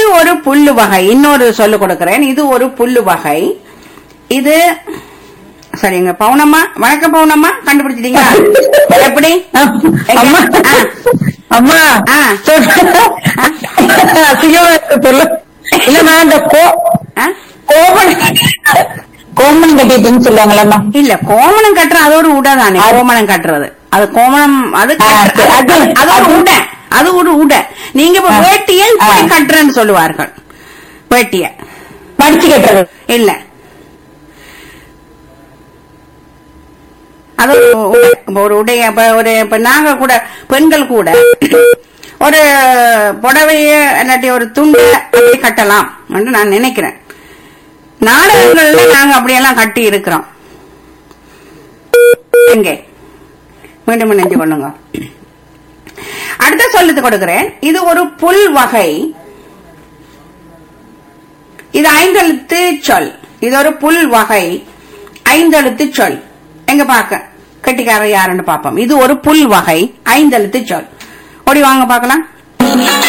ஒரு புல்லு வகை இன்னொரு சொல்லு கொடுக்கிறேன் இது ஒரு புல்லு வகை இது சரிங்க பவுனம்மா வணக்கம் பவுனம்மா கண்டுபிடிச்சிட்டீங்களா எப்படி அம்மா ஆ. அம்மா ஆ. அசிங்கமா இருக்கு சொல்லு இல்லம்மா இந்த கோ ஆ? கோமன் கோமன் கட்டிட்டுன்னு சொல்லுவாங்களம்மா இல்ல கோமணம் கட்டுற அது ஒரு உடை தானே கோமணம் கட்டுறது அது கோமணம் அது ஆ, கட்டுற- சரி, அது அது- அது ஒரு உடை அது ஒரு உடை நீங்க இப்ப ஆ. வேட்டியை இப்படி ஆ. கட்டுறேன்னு சொல்லுவார்கள் வேட்டிய மடிச்சு கட்டுறது இல்ல அது ஒரு உடை. இப்ப ஒரு உடைய இப்ப ஒரு இப்ப நாங்க கூட பெண்கள் கூட ஒரு புடவைய இல்லாட்டி ஒரு துண்டு அப்படி கட்டலாம் என்று நான் நினைக்கிறேன் நாடகங்கள்ல நாங்க அப்படியெல்லாம் கட்டி இருக்கிறோம் எங்கே மீண்டும் நினைஞ்சு கொள்ளுங்க அடுத்த சொல்லுத்து கொடுக்கிறேன் இது ஒரு புல் வகை இது ஐந்தெழுத்து சொல் இது ஒரு புல் வகை ஐந்தெழுத்து சொல் எங்க பார்க்க கட்டிக்காரர் யாருன்னு பாப்போம் இது ஒரு புல் வகை ஐந்தெழுத்து சொல் ஓடி வாங்க பார்க்கலாம்